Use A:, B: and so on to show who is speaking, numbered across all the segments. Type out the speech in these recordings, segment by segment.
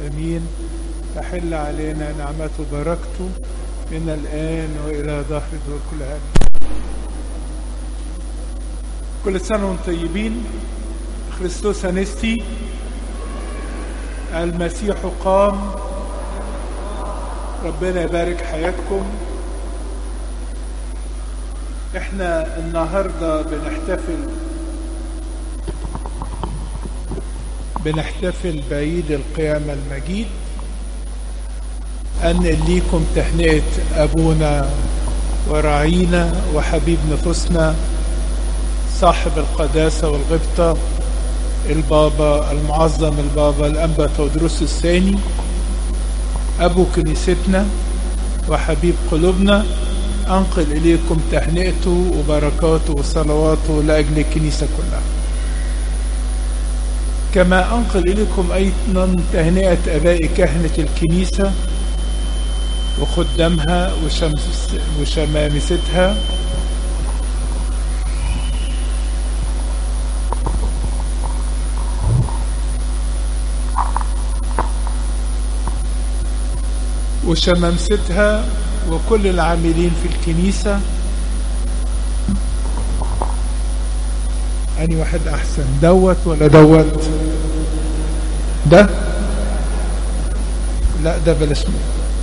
A: امين تحل علينا نعمته وبركته من الان والى ظهر دور كل هذا كل سنه وانتم طيبين خريستوس انستي المسيح قام ربنا يبارك حياتكم احنا النهارده بنحتفل بنحتفل بعيد القيامة المجيد أنقل ليكم تهنئة أبونا وراعينا وحبيب نفوسنا صاحب القداسة والغبطة البابا المعظم البابا الأنبا تودروس الثاني أبو كنيستنا وحبيب قلوبنا أنقل إليكم تهنئته وبركاته وصلواته لأجل الكنيسة كلها كما أنقل إليكم أيضا تهنئة أباء كهنة الكنيسة وخدامها وشمس وشمامستها وشمامستها وكل العاملين في الكنيسة أني واحد أحسن دوت ولا دوت ده لا ده بلاش منه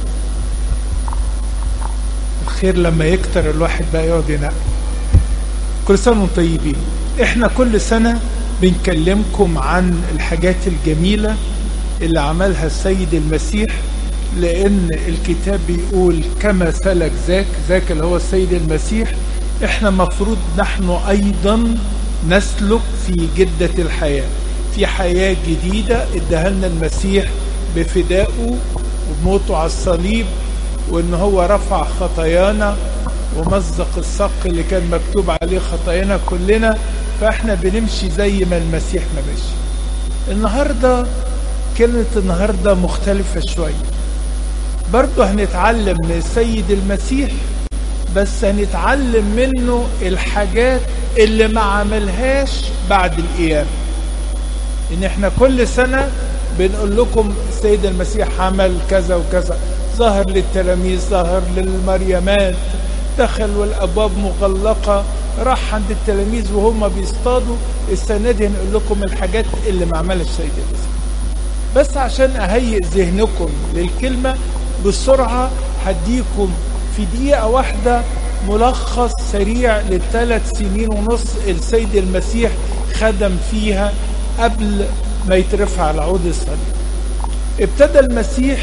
A: الخير لما يكتر الواحد بقى يقعد ينقي كل سنة وانتم طيبين احنا كل سنة بنكلمكم عن الحاجات الجميلة اللي عملها السيد المسيح لأن الكتاب بيقول كما سلك ذاك ذاك اللي هو السيد المسيح احنا مفروض نحن أيضا نسلك في جدة الحياة في حياة جديدة اداها لنا المسيح بفدائه وبموته على الصليب وان هو رفع خطايانا ومزق الصق اللي كان مكتوب عليه خطايانا كلنا فاحنا بنمشي زي ما المسيح ما مشي النهارده كلمة النهارده مختلفة شوية برضه هنتعلم من السيد المسيح بس هنتعلم منه الحاجات اللي ما عملهاش بعد القيامة ان احنا كل سنة بنقول لكم السيد المسيح عمل كذا وكذا ظهر للتلاميذ ظهر للمريمات دخل والابواب مغلقة راح عند التلاميذ وهم بيصطادوا السنة دي هنقول لكم الحاجات اللي ما عملها السيد المسيح بس عشان اهيئ ذهنكم للكلمة بسرعة هديكم في دقيقة واحدة ملخص سريع للثلاث سنين ونص السيد المسيح خدم فيها قبل ما يترفع على عود الصليب ابتدى المسيح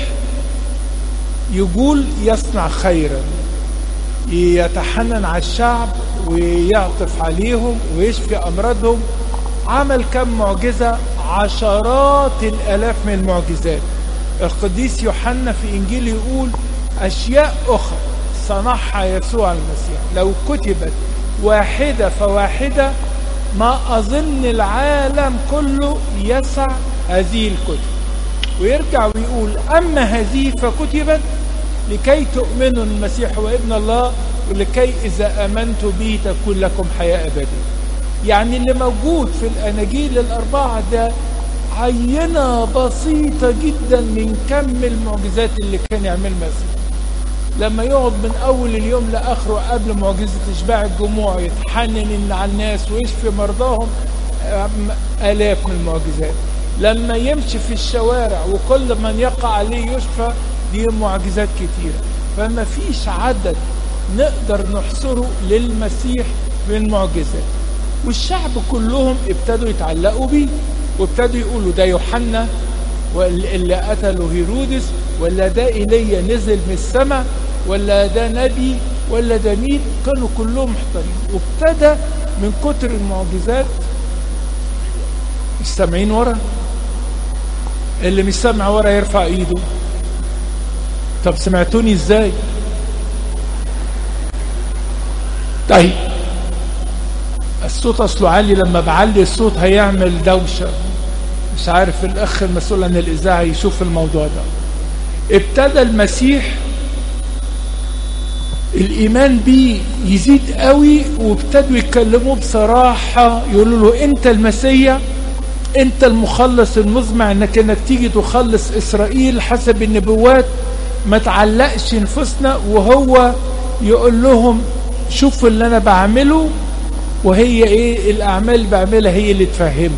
A: يقول يصنع خيرا يتحنن على الشعب ويعطف عليهم ويشفي امراضهم عمل كم معجزه عشرات الالاف من المعجزات القديس يوحنا في انجيل يقول اشياء اخرى صنعها يسوع المسيح لو كتبت واحده فواحده ما اظن العالم كله يسع هذه الكتب ويرجع ويقول اما هذه فكتبت لكي تؤمنوا المسيح هو ابن الله ولكي اذا امنتوا به تكون لكم حياه ابديه يعني اللي موجود في الاناجيل الاربعه ده عينه بسيطه جدا من كم المعجزات اللي كان يعملها المسيح لما يقعد من اول اليوم لاخره قبل معجزه اشباع الجموع يتحنن على الناس ويشفي مرضاهم الاف من المعجزات لما يمشي في الشوارع وكل من يقع عليه يشفى دي معجزات كتيره فما فيش عدد نقدر نحصره للمسيح من معجزات والشعب كلهم ابتدوا يتعلقوا بيه وابتدوا يقولوا ده يوحنا اللي قتله هيرودس ولا ده ايليا نزل من السماء ولا ده نبي ولا ده مين كانوا كلهم محتارين وابتدى من كتر المعجزات مش سامعين ورا اللي مش سامع ورا يرفع ايده طب سمعتوني ازاي طيب الصوت اصله عالي لما بعلي الصوت هيعمل دوشه مش عارف الاخ المسؤول عن الاذاعه يشوف الموضوع ده ابتدى المسيح الايمان بيه يزيد قوي وابتدوا يتكلموا بصراحه يقولوا له انت المسيا انت المخلص المزمع انك انك تيجي تخلص اسرائيل حسب النبوات ما تعلقش نفوسنا وهو يقول لهم شوفوا اللي انا بعمله وهي ايه الاعمال اللي بعملها هي اللي تفهمكم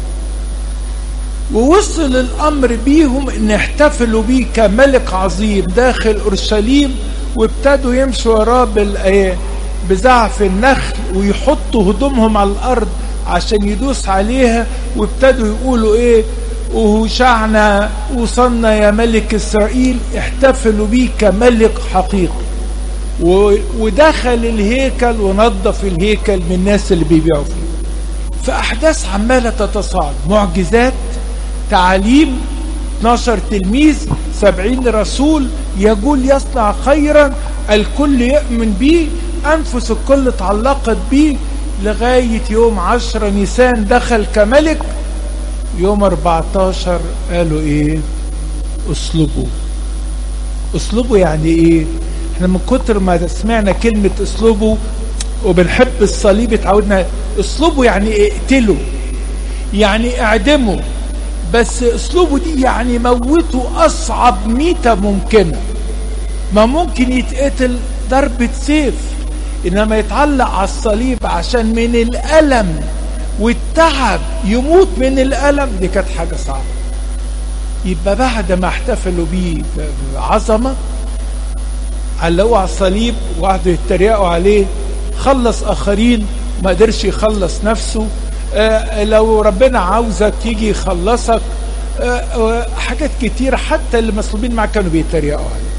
A: ووصل الامر بيهم ان احتفلوا بيه كملك عظيم داخل اورشليم وابتدوا يمشوا وراه بالايه بزعف النخل ويحطوا هدومهم على الارض عشان يدوس عليها وابتدوا يقولوا ايه وهوشعنا وصلنا يا ملك اسرائيل احتفلوا بيه كملك حقيقي ودخل الهيكل ونظف الهيكل من الناس اللي بيبيعوا فيه فاحداث عماله تتصاعد معجزات تعاليم 12 تلميذ 70 رسول يقول يصنع خيرا الكل يؤمن به انفس الكل تعلقت به لغايه يوم 10 نيسان دخل كملك يوم 14 قالوا ايه اسلوبه اسلوبه يعني ايه احنا من كتر ما سمعنا كلمة اسلوبه وبنحب الصليب اتعودنا اسلوبه يعني اقتله يعني اعدمه بس اسلوبه دي يعني موته اصعب ميتة ممكنة ما ممكن يتقتل ضربة سيف انما يتعلق على الصليب عشان من الالم والتعب يموت من الالم دي كانت حاجة صعبة يبقى بعد ما احتفلوا بيه بعظمه علقوه على الصليب وقعدوا يتريقوا عليه خلص اخرين ما قدرش يخلص نفسه آه لو ربنا عاوزك يجي يخلصك آه حاجات كتيرة حتى اللي مصلوبين معاه كانوا بيتريقوا عليه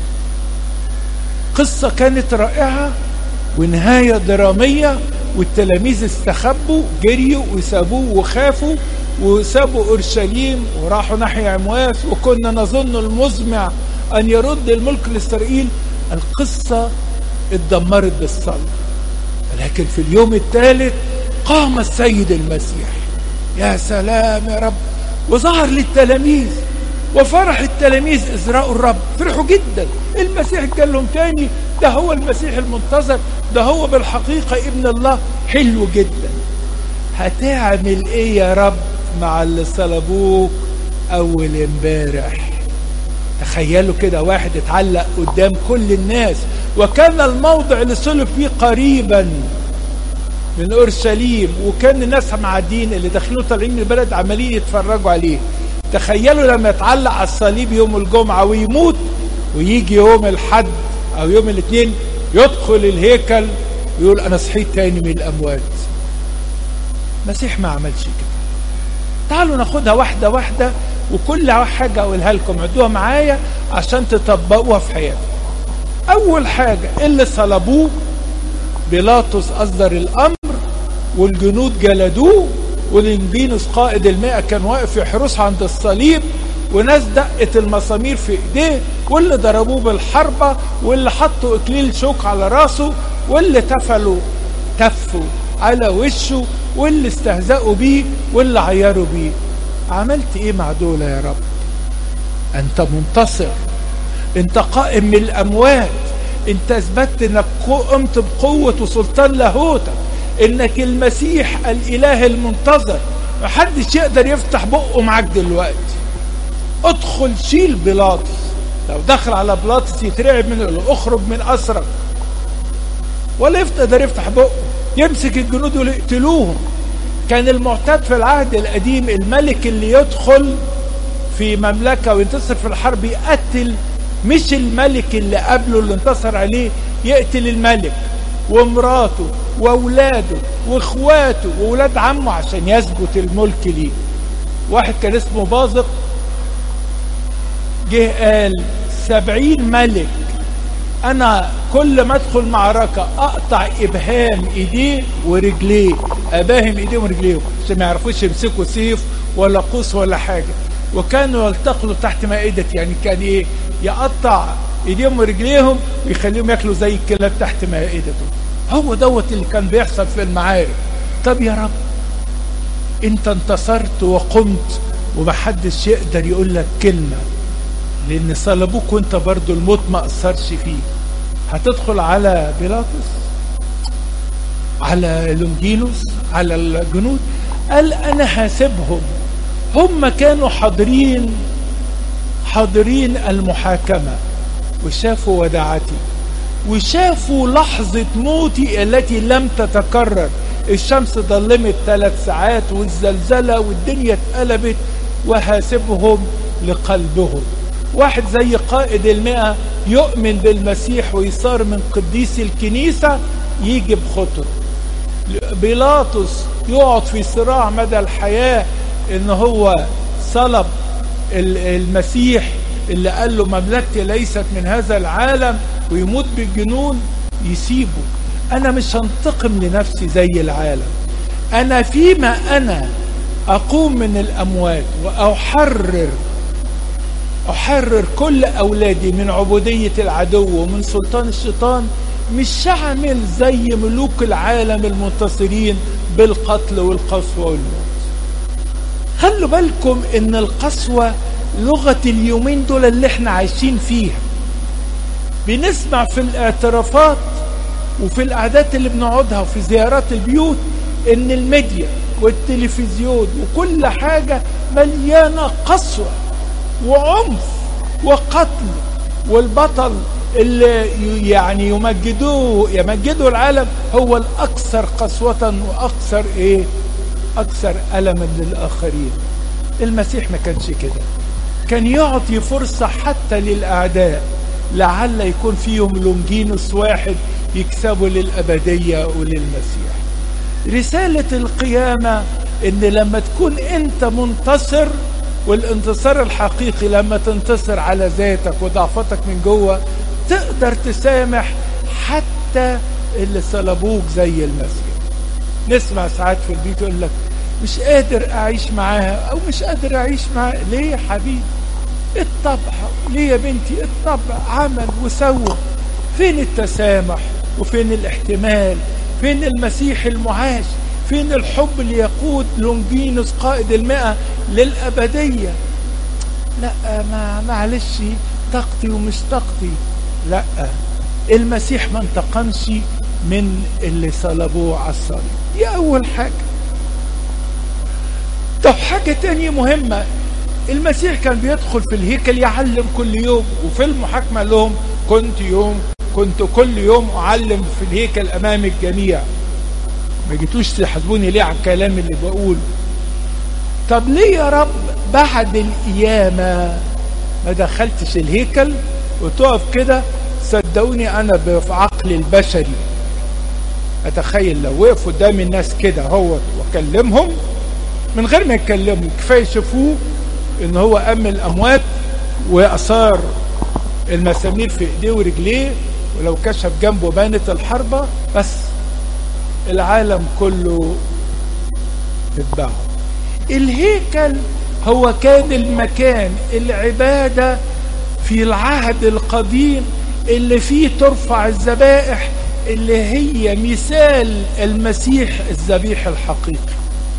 A: قصة كانت رائعة ونهاية درامية والتلاميذ استخبوا جريوا وسابوه وخافوا وسابوا اورشليم وراحوا ناحية عمواس وكنا نظن المزمع ان يرد الملك لاسرائيل القصة اتدمرت بالصلب لكن في اليوم الثالث قام السيد المسيح يا سلام يا رب وظهر للتلاميذ وفرح التلاميذ إذ رأوا الرب فرحوا جدا المسيح قال لهم تاني ده هو المسيح المنتظر ده هو بالحقيقة ابن الله حلو جدا هتعمل ايه يا رب مع اللي صلبوك اول امبارح تخيلوا كده واحد اتعلق قدام كل الناس وكان الموضع اللي صلب فيه قريبا من اورشليم وكان الناس معديين اللي داخلين طالعين من البلد عمالين يتفرجوا عليه تخيلوا لما يتعلق على الصليب يوم الجمعه ويموت ويجي يوم الحد او يوم الاثنين يدخل الهيكل ويقول انا صحيت تاني من الاموات المسيح ما عملش كده تعالوا ناخدها واحده واحده وكل حاجة أقولها لكم عدوها معايا عشان تطبقوها في حياتكم أول حاجة اللي صلبوه بيلاطس أصدر الأمر والجنود جلدوه والإنجينوس قائد المئة كان واقف يحرس عند الصليب وناس دقت المسامير في ايديه واللي ضربوه بالحربة واللي حطوا اكليل شوك على راسه واللي تفلوا تفوا على وشه واللي استهزأوا بيه واللي عيروا بيه عملت ايه مع دول يا رب انت منتصر انت قائم من الاموات انت اثبتت انك قمت بقوة وسلطان لاهوتك انك المسيح الاله المنتظر محدش يقدر يفتح بقه معاك دلوقتي ادخل شيل بيلاطس لو دخل على بيلاطس يترعب منه اخرج من اسرك ولا يقدر يفتح بقه يمسك الجنود ويقتلوهم كان المعتاد في العهد القديم الملك اللي يدخل في مملكة وينتصر في الحرب يقتل مش الملك اللي قبله اللي انتصر عليه يقتل الملك ومراته واولاده واخواته واولاد عمه عشان يثبت الملك ليه واحد كان اسمه بازق جه قال سبعين ملك انا كل ما ادخل معركة اقطع ابهام ايديه ورجليه اباهم ايديه ورجليه عشان ما يعرفوش يمسكوا سيف ولا قوس ولا حاجة وكانوا يلتقطوا تحت مائدة يعني كان ايه يقطع ايديهم ورجليهم ويخليهم ياكلوا زي الكلاب تحت مائدته هو دوت اللي كان بيحصل في المعارك طب يا رب انت انتصرت وقمت ومحدش يقدر يقول لك كلمه لان صلبوك وانت برضو الموت ما اثرش فيه هتدخل على بيلاطس على لونجينوس على الجنود قال انا هسيبهم هم كانوا حاضرين حاضرين المحاكمة وشافوا وداعتي وشافوا لحظة موتي التي لم تتكرر الشمس ظلمت ثلاث ساعات والزلزلة والدنيا اتقلبت وهاسبهم لقلبهم واحد زي قائد المئة يؤمن بالمسيح ويصار من قديس الكنيسة يجي بخطر بيلاطس يقعد في صراع مدى الحياة ان هو صلب المسيح اللي قال له مملكتي ليست من هذا العالم ويموت بالجنون يسيبه انا مش هنتقم لنفسي زي العالم انا فيما انا اقوم من الاموات واحرر احرر كل اولادي من عبودية العدو ومن سلطان الشيطان مش هعمل زي ملوك العالم المنتصرين بالقتل والقسوة والموت خلوا بالكم ان القسوة لغة اليومين دول اللي احنا عايشين فيها بنسمع في الاعترافات وفي القعدات اللي بنقعدها وفي زيارات البيوت ان الميديا والتلفزيون وكل حاجة مليانة قسوة وعنف وقتل والبطل اللي يعني يمجدوه يمجدوا العالم هو الاكثر قسوة واكثر ايه اكثر الما للاخرين المسيح ما كانش كده كان يعطي فرصة حتى للاعداء لعل يكون فيهم لونجينوس واحد يكسبوا للابدية وللمسيح رسالة القيامة ان لما تكون انت منتصر والانتصار الحقيقي لما تنتصر على ذاتك وضعفتك من جوه تقدر تسامح حتى اللي صلبوك زي المسيح نسمع ساعات في البيت يقول لك مش قادر اعيش معاها او مش قادر اعيش معاها ليه يا حبيبي الطبع ليه يا بنتي الطبع عمل وسوى فين التسامح وفين الاحتمال فين المسيح المعاش فين الحب اللي يقود لونجينوس قائد المئة للأبدية لا ما معلش طاقتي ومش طاقتي لا المسيح ما انتقمش من اللي صلبوه على الصليب دي أول حاجة طب حاجة تانية مهمة المسيح كان بيدخل في الهيكل يعلم كل يوم وفي المحاكمة لهم كنت يوم كنت كل يوم أعلم في الهيكل أمام الجميع ما جيتوش تحاسبوني ليه على الكلام اللي بقوله طب ليه يا رب بعد القيامة ما دخلتش الهيكل وتقف كده صدقوني انا بعقلي البشري اتخيل لو وقف قدام الناس كده هو واكلمهم من غير ما يتكلموا كفايه يشوفوه ان هو ام الاموات واثار المسامير في ايديه ورجليه ولو كشف جنبه بانت الحربه بس العالم كله اتبعه الهيكل هو كان المكان العبادة في العهد القديم اللي فيه ترفع الذبائح اللي هي مثال المسيح الذبيح الحقيقي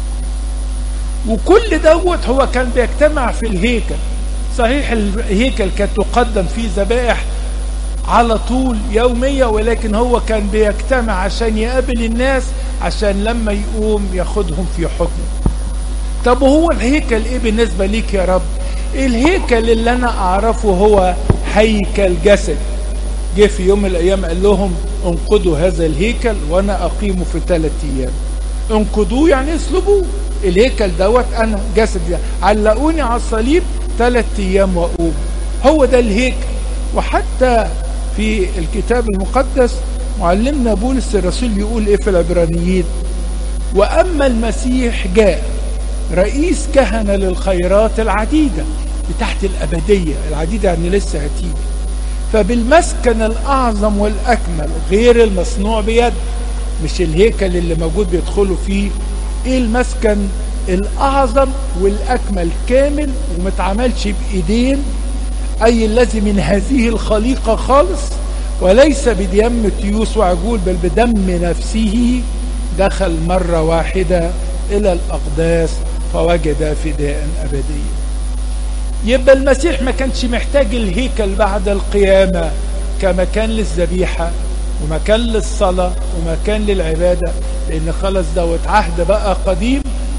A: وكل دوت هو كان بيجتمع في الهيكل صحيح الهيكل كانت تقدم فيه ذبائح على طول يومية ولكن هو كان بيجتمع عشان يقابل الناس عشان لما يقوم ياخدهم في حضنه طب وهو الهيكل ايه بالنسبة ليك يا رب الهيكل اللي انا اعرفه هو هيكل جسد جه في يوم من الايام قال لهم انقضوا هذا الهيكل وانا اقيمه في ثلاث ايام انقضوه يعني اسلبوه الهيكل دوت انا جسد يعني. علقوني على الصليب ثلاث ايام واقوم هو ده الهيكل وحتى في الكتاب المقدس معلمنا بولس الرسول يقول ايه في العبرانيين واما المسيح جاء رئيس كهنة للخيرات العديدة بتاعت الأبدية العديدة يعني لسه هتيجي فبالمسكن الأعظم والأكمل غير المصنوع بيد مش الهيكل اللي موجود بيدخلوا فيه ايه المسكن الأعظم والأكمل كامل ومتعملش بإيدين أي الذي من هذه الخليقة خالص وليس بدم تيوس وعجول بل بدم نفسه دخل مرة واحدة إلى الأقداس فوجد فداء أبديا يبقى المسيح ما كانش محتاج الهيكل بعد القيامة كمكان للذبيحة ومكان للصلاة ومكان للعبادة لأن خلص دوت عهد بقى قديم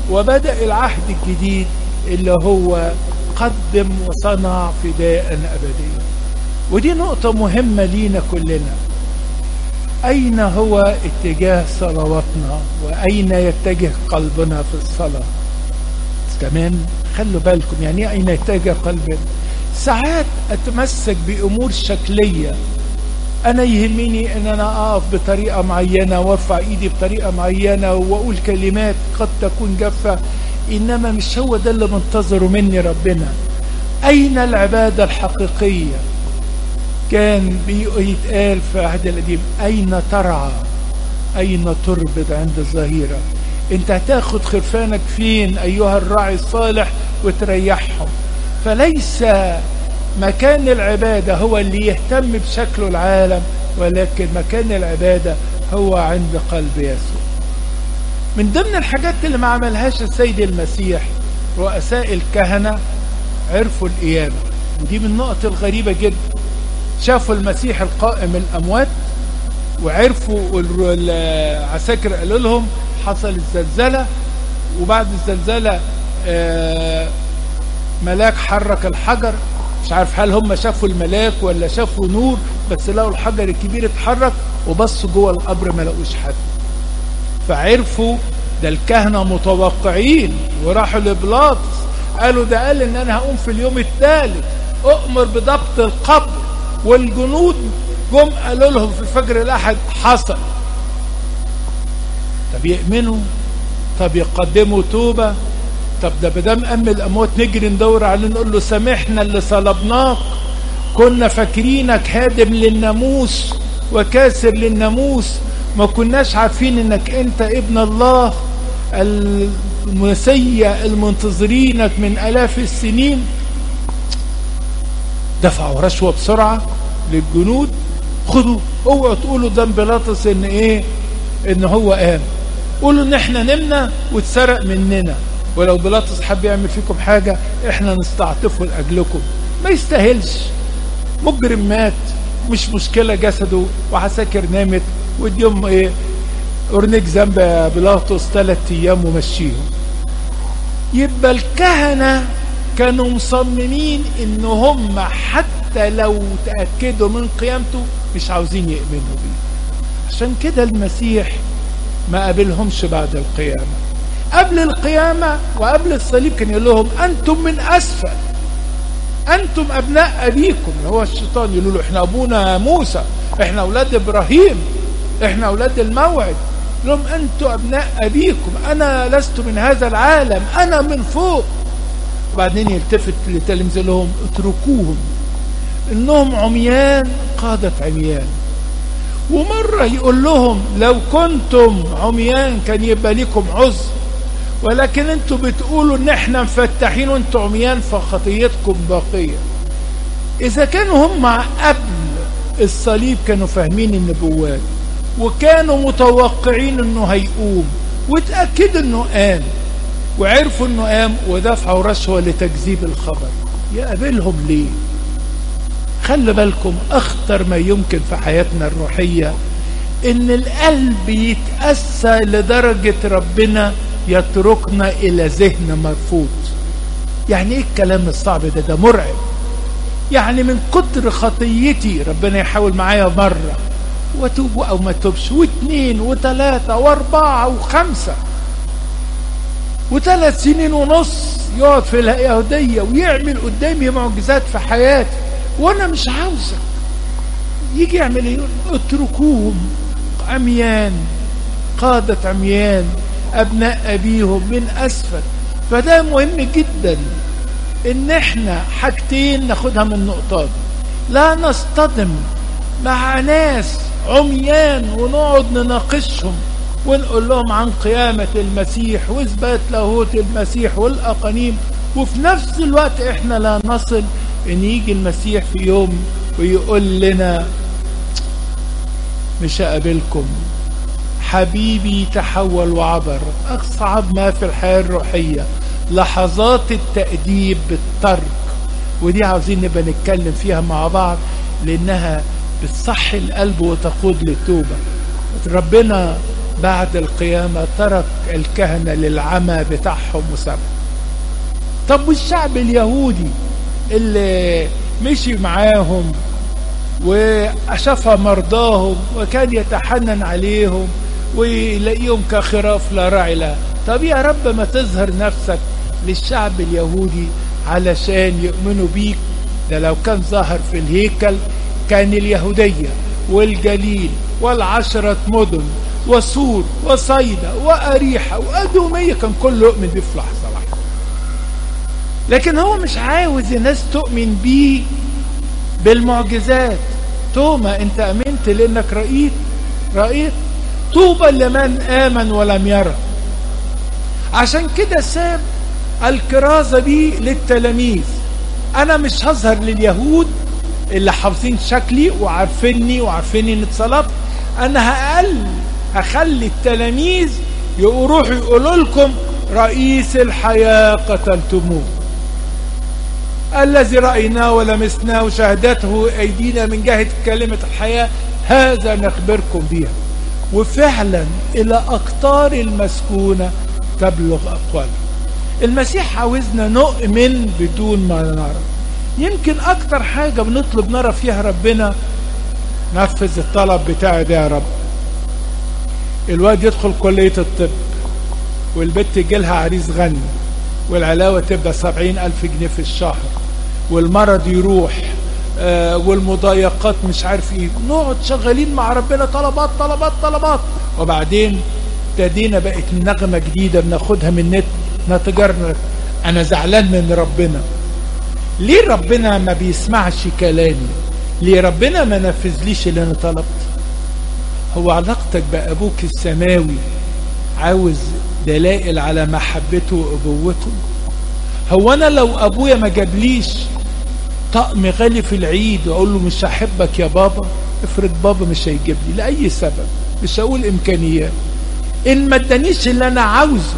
A: وبدأ العهد الجديد اللي هو قدم وصنع فداء أبديا ودي نقطة مهمة لينا كلنا أين هو اتجاه صلواتنا وأين يتجه قلبنا في الصلاة كمان خلوا بالكم يعني أين يتجه قلبنا ساعات أتمسك بأمور شكلية أنا يهمني أن أنا أقف بطريقة معينة وارفع إيدي بطريقة معينة وأقول كلمات قد تكون جافة إنما مش هو ده اللي منتظره مني ربنا أين العبادة الحقيقية كان بيتقال في العهد القديم أين ترعى أين تربد عند الظهيرة أنت هتاخد خرفانك فين أيها الراعي الصالح وتريحهم فليس مكان العبادة هو اللي يهتم بشكل العالم ولكن مكان العبادة هو عند قلب يسوع من ضمن الحاجات اللي ما عملهاش السيد المسيح رؤساء الكهنة عرفوا القيامة ودي من النقط الغريبة جدا شافوا المسيح القائم الأموات وعرفوا العساكر قالوا لهم حصل الزلزلة وبعد الزلزلة ملاك حرك الحجر مش عارف هل هم شافوا الملاك ولا شافوا نور بس لقوا الحجر الكبير اتحرك وبصوا جوه القبر ما لقوش حد فعرفوا ده الكهنه متوقعين وراحوا لبلاطس قالوا ده قال ان انا هقوم في اليوم الثالث اؤمر بضبط القبر والجنود جم قالوا لهم في الفجر الاحد حصل طب يؤمنوا طب يقدموا توبه طب ده بدام أم الأموات نجري ندور عليه نقول له سامحنا اللي صلبناك كنا فاكرينك هادم للناموس وكاسر للناموس ما كناش عارفين انك انت ابن الله المسيا المنتظرينك من الاف السنين دفعوا رشوه بسرعه للجنود خدوا اوعوا تقولوا ده بيلاطس ان ايه ان هو قام قولوا ان احنا نمنا واتسرق مننا ولو بيلاطس حب يعمل فيكم حاجة احنا نستعطفه لأجلكم ما يستاهلش مجرم مات مش مشكلة جسده وعساكر نامت واديهم ايه ارنيك ذنب يا بيلاطس ثلاث ايام ومشيهم يبقى الكهنة كانوا مصممين ان هم حتى لو تأكدوا من قيامته مش عاوزين يؤمنوا بيه عشان كده المسيح ما قابلهمش بعد القيامه قبل القيامة وقبل الصليب كان يقول لهم أنتم من أسفل أنتم أبناء أبيكم هو الشيطان يقول له إحنا أبونا موسى إحنا أولاد إبراهيم إحنا أولاد الموعد لهم أنتم أبناء أبيكم أنا لست من هذا العالم أنا من فوق وبعدين يلتفت لتلاميذه لهم اتركوهم إنهم عميان قادة عميان ومرة يقول لهم لو كنتم عميان كان يبقى لكم عذر ولكن انتوا بتقولوا ان احنا مفتحين وانتوا عميان فخطيتكم باقية اذا كانوا هم قبل الصليب كانوا فاهمين النبوات وكانوا متوقعين انه هيقوم وتأكدوا انه قام وعرفوا انه قام ودفعوا رشوة لتكذيب الخبر يقابلهم ليه خلي بالكم اخطر ما يمكن في حياتنا الروحية ان القلب يتأسى لدرجة ربنا يتركنا الى ذهن مرفوض يعني ايه الكلام الصعب ده ده مرعب يعني من كتر خطيتي ربنا يحاول معايا مرة واتوب او ما توبش واثنين وثلاثة واربعة وخمسة وثلاث سنين ونص يقعد في اليهودية ويعمل قدامي معجزات في حياتي وانا مش عاوزك يجي يعمل ايه اتركوهم عميان قادة عميان ابناء ابيهم من اسفل فده مهم جدا ان احنا حاجتين ناخدها من النقطة دي لا نصطدم مع ناس عميان ونقعد نناقشهم ونقول لهم عن قيامة المسيح واثبات لاهوت المسيح والاقانيم وفي نفس الوقت احنا لا نصل ان يجي المسيح في يوم ويقول لنا مش هقابلكم حبيبي تحول وعبر أصعب ما في الحياة الروحية لحظات التأديب بالترك ودي عاوزين نبقى نتكلم فيها مع بعض لأنها بتصحي القلب وتقود للتوبة ربنا بعد القيامة ترك الكهنة للعمى بتاعهم وسبب طب والشعب اليهودي اللي مشي معاهم وشاف مرضاهم وكان يتحنن عليهم ويلاقيهم كخراف لا راعي لها طب يا رب ما تظهر نفسك للشعب اليهودي علشان يؤمنوا بيك ده لو كان ظاهر في الهيكل كان اليهودية والجليل والعشرة مدن وسور وصيدا وأريحة وأدومية كان كله يؤمن بيه في لحظة واحدة لكن هو مش عاوز الناس تؤمن بيه بالمعجزات توما انت امنت لانك رأيت رأيت طوبى لمن آمن ولم يرى عشان كده ساب الكرازة دي للتلاميذ انا مش هظهر لليهود اللي حافظين شكلي وعارفيني وعارفين اني اتصلبت انا هقل هخلي التلاميذ يروحوا يقولوا لكم رئيس الحياة قتلتموه الذي رأيناه ولمسناه وشهدته أيدينا من جهة كلمة الحياة هذا نخبركم بها وفعلا إلى أقطار المسكونة تبلغ أقوال المسيح عاوزنا نؤمن بدون ما نرى يمكن أكتر حاجة بنطلب نرى فيها ربنا نفذ الطلب بتاعي ده يا رب الواد يدخل كلية الطب والبت يجيلها عريس غني والعلاوة تبقى سبعين ألف جنيه في الشهر والمرض يروح آه والمضايقات مش عارف ايه نقعد شغالين مع ربنا طلبات طلبات طلبات وبعدين ابتدينا بقت نغمة جديدة بناخدها من النت نتجرن انا زعلان من ربنا ليه ربنا ما بيسمعش كلامي ليه ربنا ما نفذليش اللي انا طلبت هو علاقتك بابوك السماوي عاوز دلائل على محبته وابوته هو انا لو ابويا ما جابليش طقم غالي في العيد واقول له مش هحبك يا بابا افرض بابا مش هيجيب لي لاي سبب مش هقول امكانيات ان ما ادانيش اللي انا عاوزه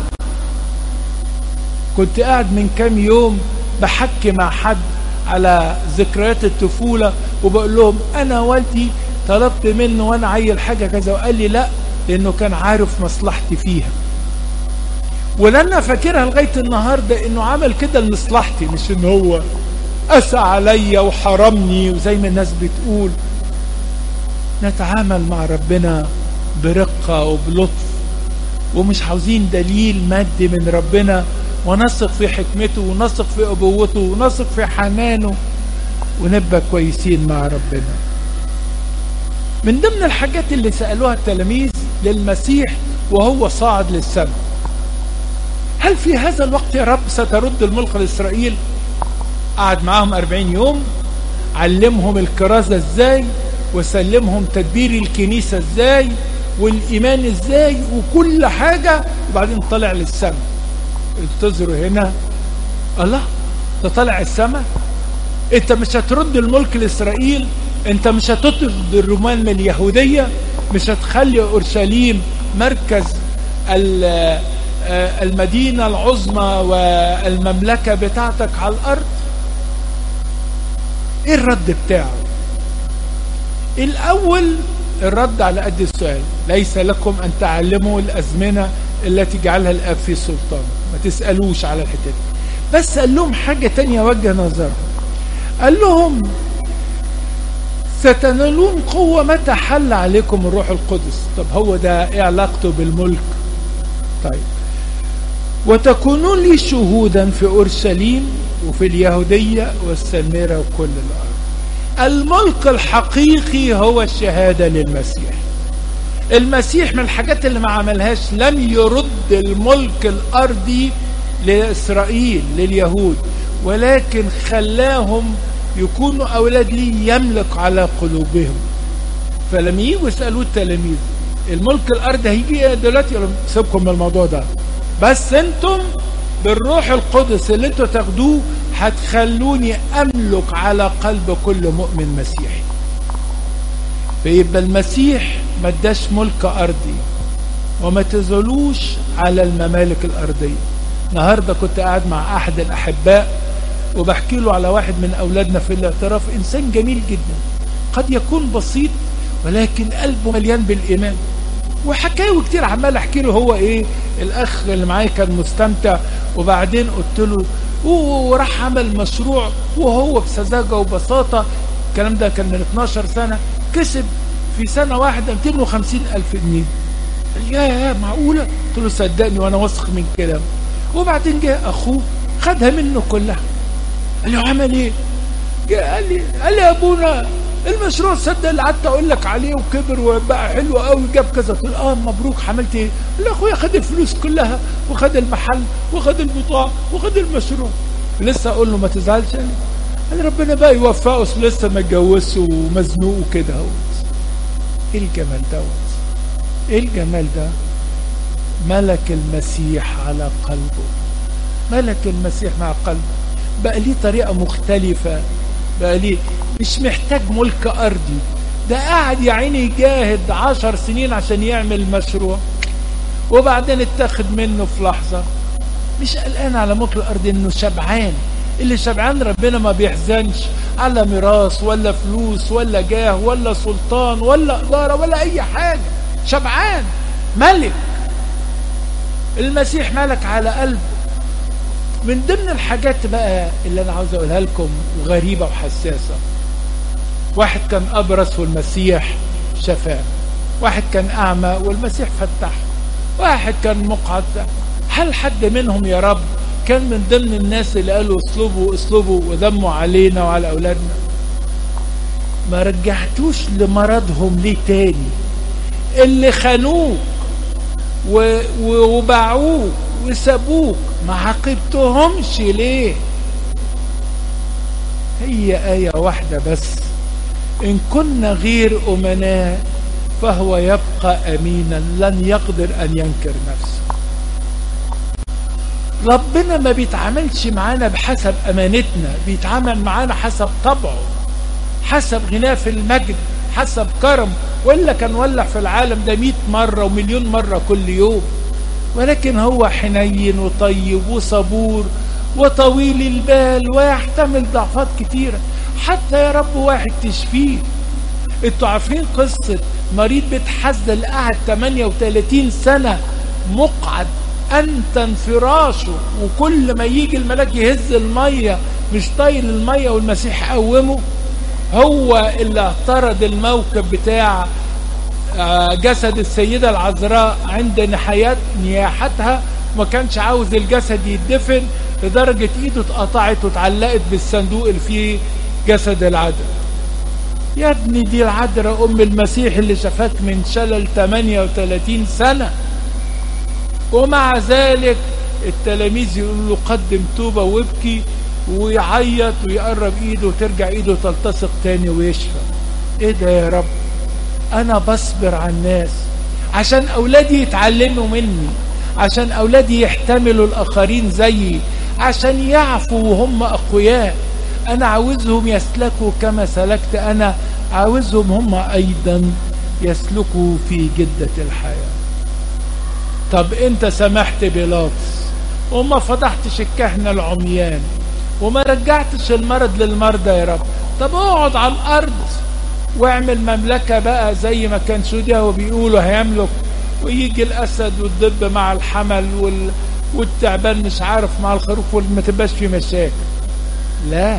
A: كنت قاعد من كام يوم بحكي مع حد على ذكريات الطفولة وبقول لهم انا والدي طلبت منه وانا عيل حاجة كذا وقال لي لا لانه كان عارف مصلحتي فيها ولأنا فاكرها لغاية النهاردة انه عمل كده لمصلحتي مش ان هو قسى عليا وحرمني وزي ما الناس بتقول نتعامل مع ربنا برقة وبلطف ومش عاوزين دليل مادي من ربنا ونثق في حكمته ونثق في أبوته ونثق في حنانه ونبقى كويسين مع ربنا من ضمن الحاجات اللي سألوها التلاميذ للمسيح وهو صاعد للسماء هل في هذا الوقت يا رب سترد الملك لإسرائيل قعد معاهم أربعين يوم علمهم الكرازة ازاي وسلمهم تدبير الكنيسة ازاي والإيمان ازاي وكل حاجة وبعدين طلع للسماء انتظروا هنا الله ده طلع السماء انت مش هترد الملك لإسرائيل انت مش هتطرد الرومان من اليهودية مش هتخلي أورشليم مركز المدينة العظمى والمملكة بتاعتك على الأرض ايه الرد بتاعه الاول الرد على قد السؤال ليس لكم ان تعلموا الازمنه التي جعلها الاب في سلطان ما تسالوش على الحته دي بس قال لهم حاجه تانية وجه نظرهم قال لهم ستنالون قوة متى حل عليكم الروح القدس طب هو ده ايه علاقته بالملك طيب وتكونون لي شهودا في اورشليم وفي اليهودية والسامرة وكل الارض الملك الحقيقي هو الشهادة للمسيح المسيح من الحاجات اللي ما عملهاش لم يرد الملك الارضي لاسرائيل لليهود ولكن خلاهم يكونوا اولاد ليه يملك على قلوبهم فلما يجوا يسالوه التلاميذ الملك الارضي هيجي دلوقتي سيبكم من الموضوع ده بس انتم بالروح القدس اللي انتوا تاخدوه هتخلوني املك على قلب كل مؤمن مسيحي فيبقى المسيح ما اداش ملك ارضي وما تزولوش على الممالك الارضيه النهارده كنت قاعد مع احد الاحباء وبحكي له على واحد من اولادنا في الاعتراف انسان جميل جدا قد يكون بسيط ولكن قلبه مليان بالايمان وحكاوي كتير عمال احكي له هو ايه الاخ اللي معايا كان مستمتع وبعدين قلت له وراح عمل مشروع وهو بسذاجه وبساطه الكلام ده كان من 12 سنه كسب في سنه واحده 250 الف جنيه يا معقوله قلت له صدقني وانا واثق من كلامه وبعدين جه اخوه خدها منه كلها قال له عمل ايه قال لي قال لي يا ابونا المشروع صدق اللي قعدت اقول لك عليه وكبر وبقى حلو قوي جاب كذا قلت له اه مبروك عملت ايه؟ قال لي اخويا خد الفلوس كلها وخد المحل وخد البضاعه وخد المشروع لسه اقول له ما تزعلش قال لي قال ربنا بقى يوفقه لسه ما اتجوزش ومزنوق وكده اهو ايه الجمال دوت ايه الجمال ده ملك المسيح على قلبه ملك المسيح مع قلبه بقى ليه طريقة مختلفة بقى ليه مش محتاج ملك أرضي ده قاعد يا عيني يجاهد عشر سنين عشان يعمل مشروع وبعدين اتاخد منه في لحظة مش قلقان على ملك الأرض إنه شبعان اللي شبعان ربنا ما بيحزنش على ميراث ولا فلوس ولا جاه ولا سلطان ولا إدارة ولا أي حاجة شبعان ملك المسيح ملك على قلبه من ضمن الحاجات بقى اللي انا عاوز اقولها لكم غريبة وحساسة واحد كان ابرص والمسيح شفاه واحد كان اعمى والمسيح فتحه واحد كان مقعد هل حد منهم يا رب كان من ضمن الناس اللي قالوا اسلبوا اسلبوا وذموا علينا وعلى اولادنا ما رجعتوش لمرضهم ليه تاني اللي خانوك وباعوك وسابوك ما عاقبتهمش ليه هي آية واحدة بس إن كنا غير أمناء فهو يبقى أمينا لن يقدر أن ينكر نفسه ربنا ما بيتعاملش معانا بحسب أمانتنا بيتعامل معانا حسب طبعه حسب غناه في المجد حسب كرم وإلا كان ولع في العالم ده مئة مرة ومليون مرة كل يوم ولكن هو حنين وطيب وصبور وطويل البال ويحتمل ضعفات كتيرة حتى يا رب واحد تشفيه انتوا عارفين قصة مريض بيت حزة قعد 38 سنة مقعد أنتن فراشه وكل ما يجي الملاك يهز المية مش طايل المية والمسيح قومه هو اللي اعترض الموكب بتاع جسد السيدة العذراء عند نحيات نياحتها ما كانش عاوز الجسد يدفن لدرجة ايده اتقطعت واتعلقت بالصندوق اللي فيه جسد العذراء يا ابني دي العذراء ام المسيح اللي شفاك من شلل 38 سنة ومع ذلك التلاميذ يقولوا له قدم توبة وابكي ويعيط ويقرب ايده وترجع ايده تلتصق تاني ويشفى ايه ده يا رب انا بصبر على الناس عشان اولادي يتعلموا مني عشان اولادي يحتملوا الاخرين زيي عشان يعفوا وهم اقوياء انا عاوزهم يسلكوا كما سلكت انا عاوزهم هم ايضا يسلكوا في جدة الحياة طب انت سمحت بيلاطس وما فضحتش الكهنة العميان وما رجعتش المرض للمرضى يا رب طب اقعد على الارض واعمل مملكة بقى زي ما كان سوديا وبيقولوا هيملك ويجي الاسد والدب مع الحمل وال... والتعبان مش عارف مع الخروف وما تبقاش في مشاكل لا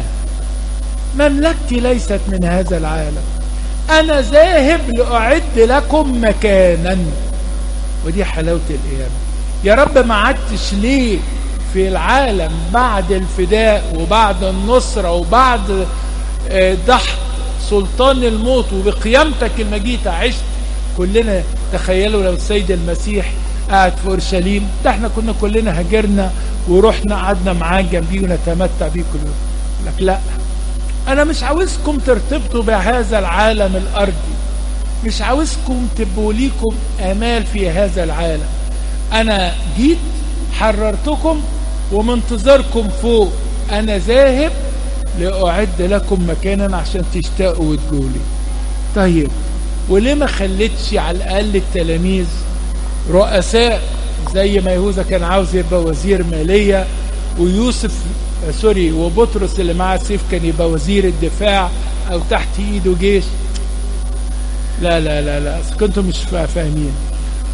A: مملكتي ليست من هذا العالم انا ذاهب لاعد لكم مكانا ودي حلاوة القيامة يا رب ما عدتش ليه في العالم بعد الفداء وبعد النصرة وبعد ضحك سلطان الموت وبقيامتك المجيدة عشت كلنا تخيلوا لو السيد المسيح قاعد في اورشليم ده احنا كنا كلنا هاجرنا ورحنا قعدنا معاه جنبيه ونتمتع بيه كل يوم لك لا انا مش عاوزكم ترتبطوا بهذا العالم الارضي مش عاوزكم تبقوا ليكم امال في هذا العالم انا جيت حررتكم ومنتظركم فوق انا ذاهب لاعد لكم مكانا عشان تشتاقوا وتقولي طيب وليه ما خليتش على الاقل التلاميذ رؤساء زي ما يهوذا كان عاوز يبقى وزير ماليه ويوسف سوري وبطرس اللي معاه سيف كان يبقى وزير الدفاع او تحت ايده جيش لا لا لا لا كنتم مش فاهمين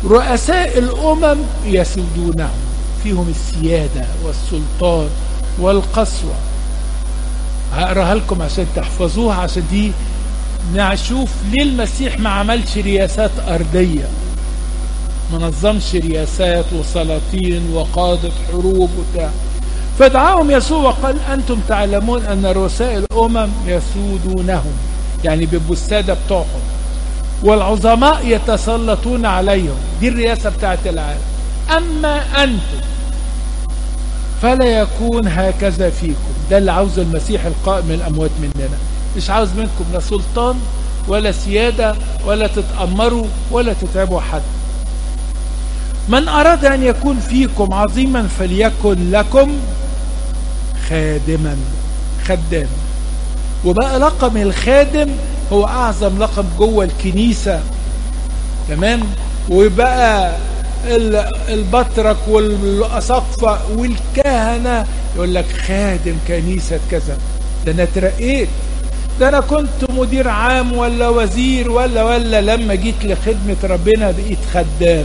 A: رؤساء الأمم يسودونهم فيهم السيادة والسلطان والقسوة هقراها لكم عشان تحفظوها عشان دي نشوف ليه المسيح ما عملش رياسات أرضية ما نظمش رياسات وسلاطين وقادة حروب وبتاع فدعاهم يسوع وقال أنتم تعلمون أن رؤساء الأمم يسودونهم يعني بيبقوا السادة بتوعهم والعظماء يتسلطون عليهم دي الرئاسة بتاعت العالم أما أنتم فلا يكون هكذا فيكم ده اللي عاوز المسيح القائم من الأموات مننا مش عاوز منكم لا سلطان ولا سيادة ولا تتأمروا ولا تتعبوا حد من أراد أن يكون فيكم عظيما فليكن لكم خادما خدام وبقى لقب الخادم هو أعظم لقب جوه الكنيسة تمام وبقى البطرك والأسقفة والكهنة يقول لك خادم كنيسة كذا ده أنا اترقيت ده أنا كنت مدير عام ولا وزير ولا ولا لما جيت لخدمة ربنا بقيت خدام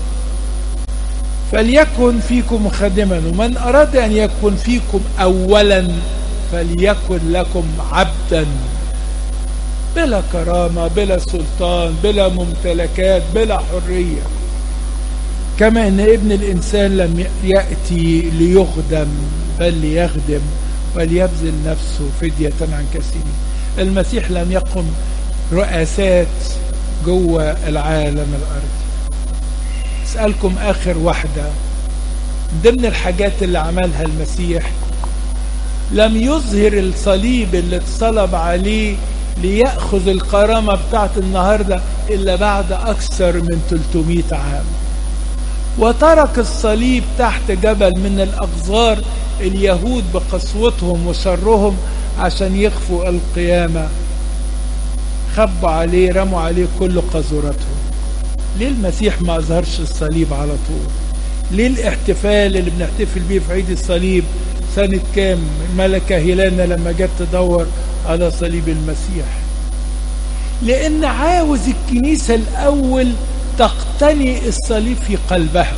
A: فليكن فيكم خادما ومن أراد أن يكون فيكم أولا فليكن لكم عبدا بلا كرامة بلا سلطان بلا ممتلكات بلا حرية كما أن ابن الإنسان لم يأتي ليخدم بل ليخدم وليبذل نفسه فدية عن كثيرين المسيح لم يقم رؤاسات جوه العالم الأرضي أسألكم آخر واحدة ضمن الحاجات اللي عملها المسيح لم يظهر الصليب اللي اتصلب عليه ليأخذ الكرامة بتاعت النهاردة إلا بعد أكثر من 300 عام وترك الصليب تحت جبل من الأغزار اليهود بقسوتهم وشرهم عشان يخفوا القيامة خبوا عليه رموا عليه كل قذورتهم ليه المسيح ما أظهرش الصليب على طول ليه الاحتفال اللي بنحتفل بيه في عيد الصليب سنة كام الملكة هيلانا لما جت تدور على صليب المسيح لأن عاوز الكنيسة الأول تقتني الصليب في قلبها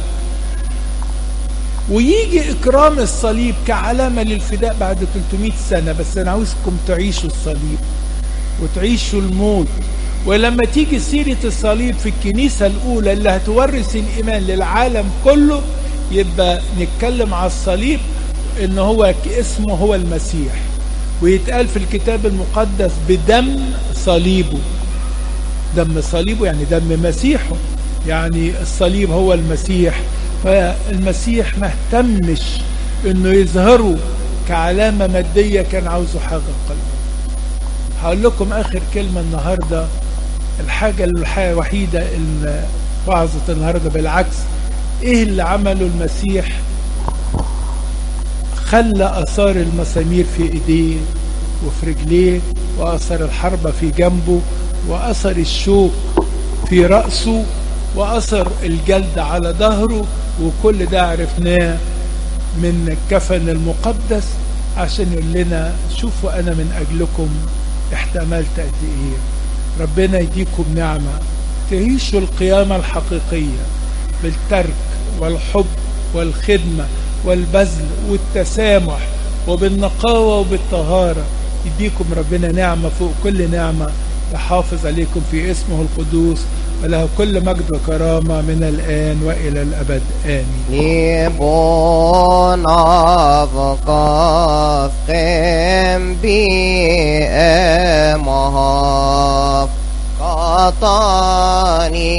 A: ويجي إكرام الصليب كعلامة للفداء بعد 300 سنة بس أنا عاوزكم تعيشوا الصليب وتعيشوا الموت ولما تيجي سيرة الصليب في الكنيسة الأولى اللي هتورث الإيمان للعالم كله يبقى نتكلم على الصليب إن هو اسمه هو المسيح ويتقال في الكتاب المقدس بدم صليبه دم صليبه يعني دم مسيحه يعني الصليب هو المسيح فالمسيح ما اهتمش انه يظهره كعلامة مادية كان عاوزه حاجة قلبه هقول لكم اخر كلمة النهاردة الحاجة الوحيدة اللي وعظت النهاردة بالعكس ايه اللي عمله المسيح خلى اثار المسامير في ايديه وفي رجليه واثر الحربة في جنبه واثر الشوك في رأسه واثر الجلد على ظهره وكل ده عرفناه من الكفن المقدس عشان يقول لنا شوفوا انا من اجلكم احتملت قد ايه ربنا يديكم نعمة تعيشوا القيامة الحقيقية بالترك والحب والخدمة والبذل والتسامح وبالنقاوة وبالطهارة يديكم ربنا نعمة فوق كل نعمة يحافظ عليكم في اسمه القدوس وله كل مجد وكرامة من الآن وإلى الأبد آمين
B: نبون أفقاف قم بي أمهاف قطاني